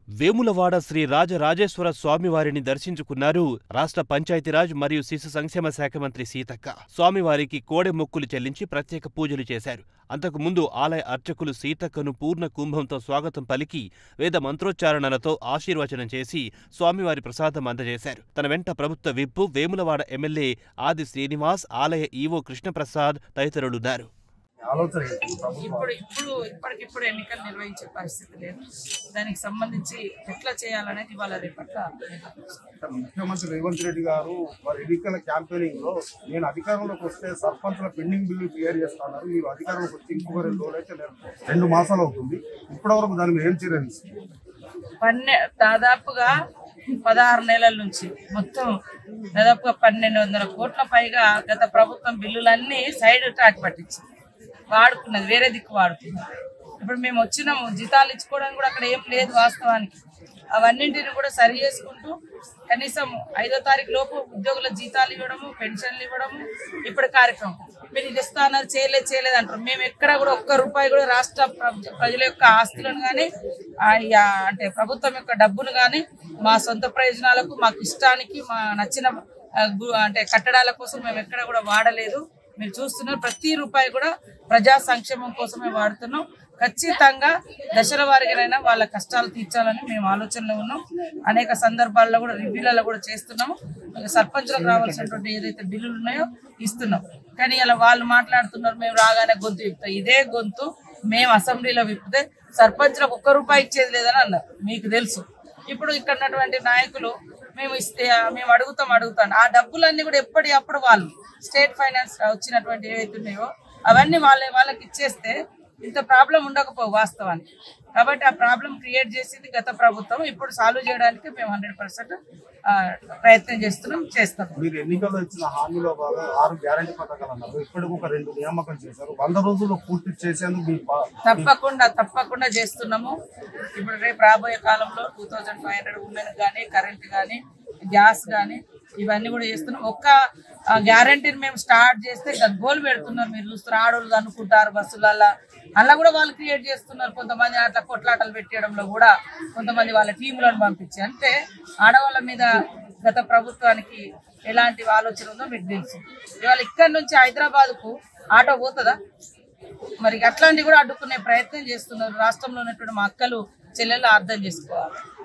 వేములవాడ శ్రీ రాజరాజేశ్వర స్వామివారిని దర్శించుకున్నారు రాష్ట్ర పంచాయతీరాజ్ మరియు శిశు సంక్షేమ శాఖ మంత్రి సీతక్క స్వామివారికి కోడె మొక్కులు చెల్లించి ప్రత్యేక పూజలు చేశారు అంతకుముందు ఆలయ అర్చకులు సీతక్కను పూర్ణ కుంభంతో స్వాగతం పలికి వేద మంత్రోచ్చారణలతో ఆశీర్వచనం చేసి స్వామివారి ప్రసాదం అందజేశారు తన వెంట ప్రభుత్వ విప్పు వేములవాడ ఎమ్మెల్యే ఆది శ్రీనివాస్ ఆలయ ఈవో కృష్ణప్రసాద్ తదితరులున్నారు ఆలోచన ఏంటి ప్రభుత్వం ఇప్పుడు ఇప్పుడు ఇప్పటికిప్పుడు ఎన్నికలు నిర్వహించే పరిస్థితి లేదు దానికి సంబంధించి ఎట్లా చేయాలనేది ఇవాళ రేపట్ల ముఖ్యమంత్రి రేవంత్ రెడ్డి గారు వారి ఎన్నికల క్యాంపెయినింగ్ లో నేను అధికారంలోకి వస్తే సర్పంచ్ల పెండింగ్ బిల్లు క్లియర్ చేస్తున్నారు మీరు అధికారంలోకి వచ్చి ఇంకొక రెండు రోజులు అయితే లేదు రెండు మాసాలు అవుతుంది ఇప్పటివరకు దాని మీద ఏం చర్యలు తీసుకుంటారు? పన్నె దాదాపుగా పదహారు నెలల నుంచి మొత్తం దాదాపుగా పన్నెండు వందల కోట్ల పైగా గత ప్రభుత్వం బిల్లులన్నీ సైడ్ ట్రాక్ పట్టించింది వాడుకున్నది వేరే దిక్కు వాడుకున్నది ఇప్పుడు మేము వచ్చినాము జీతాలు ఇచ్చుకోవడానికి కూడా అక్కడ ఏం లేదు వాస్తవానికి అవన్నింటిని కూడా సరి చేసుకుంటూ కనీసం ఐదో తారీఖు లోపు ఉద్యోగుల జీతాలు ఇవ్వడము పెన్షన్లు ఇవ్వడము ఇప్పుడు కార్యక్రమం మీరు ఇది ఇస్తాన్నారు చేయలేదు చేయలేదు అంటారు మేము ఎక్కడ కూడా ఒక్క రూపాయి కూడా రాష్ట్ర ప్ర- ప్రజల యొక్క ఆస్తులను కానీ అంటే ప్రభుత్వం యొక్క డబ్బును కానీ మా సొంత ప్రయోజనాలకు మాకు ఇష్టానికి మా నచ్చిన ఆ, గు- అంటే కట్టడాల కోసం మేము ఎక్కడ కూడా వాడలేదు మీరు చూస్తున్నారు ప్రతి రూపాయి కూడా ప్రజా సంక్షేమం కోసమే వాడుతున్నాం ఖచ్చితంగా దశల వారిగానైనా వాళ్ళ కష్టాలు తీర్చాలని మేము ఆలోచనలో ఉన్నాం అనేక సందర్భాల్లో కూడా రివ్యూలలో కూడా చేస్తున్నాము సర్పంచులకు రావాల్సినటువంటి ఏదైతే బిల్లులు ఉన్నాయో ఇస్తున్నాం కానీ ఇలా వాళ్ళు మాట్లాడుతున్నారు మేము రాగానే గొంతు విప్పుతాం ఇదే గొంతు మేము అసెంబ్లీలో విప్పితే సర్పంచులకు ఒక్క రూపాయి ఇచ్చేది లేదని అన్నారు మీకు తెలుసు ఇప్పుడు ఇక్కడ ఉన్నటువంటి నాయకులు మేము ఇస్తే మేము అడుగుతాం అడుగుతాం ఆ డబ్బులన్నీ కూడా ఎప్పటి అప్పుడు వాళ్ళు స్టేట్ ఫైనాన్స్ వచ్చినటువంటి ఏవైతే ఉన్నాయో అవన్నీ వాళ్ళ వాళ్ళకి ఇచ్చేస్తే ఇంత ప్రాబ్లం ఉండకపోవు వాస్తవానికి కాబట్టి ఆ ప్రాబ్లం క్రియేట్ చేసింది గత ప్రభుత్వం ఇప్పుడు సాల్వ్ చేయడానికి మేము హండ్రెడ్ పర్సెంట్ ప్రయత్నం చేస్తున్నాం చేస్తాం మీరు ఎన్నికల్లో ఇచ్చిన హామీలో భాగంగా ఆరు గ్యారంటీ పథకాలు అన్నారు ఇప్పటికి ఒక రెండు నియామకం చేశారు వంద రోజుల్లో పూర్తి చేసేందుకు మీ పా- తప్పకుండా తప్పకుండా చేస్తున్నాము ఇప్పుడు రేపు రాబోయే కాలంలో two thousand five hundred women కానీ కరెంట్ కానీ గ్యాస్ కానీ ఇవన్నీ కూడా చేస్తున్నాం ఒక్క గ్యారంటీని మేము స్టార్ట్ చేస్తే గోల్ పెడుతున్నాం మీరు చూస్తున్నారు ఆడోళ్ళు అనుకుంటారు బస్సులల్లో అలా కూడా వాళ్ళు క్రియేట్ చేస్తున్నారు కొంతమంది అట్లా కొట్లాటలు పెట్టడంలో కూడా కొంతమంది వాళ్ళ టీములను పంపించి అంటే ఆడవాళ్ళ మీద గత ప్రభుత్వానికి ఎలాంటి ఆలోచన ఉందో మీకు తెలుసు ఇవాళ ఇక్కడ నుంచి హైదరాబాద్కు ఆటో పోతుందా మరి అట్లాంటివి కూడా అడ్డుకునే ప్రయత్నం చేస్తున్నారు రాష్ట్రంలో ఉన్నటువంటి మా అక్కలు చెల్లెలు అర్థం చేసుకోవాలి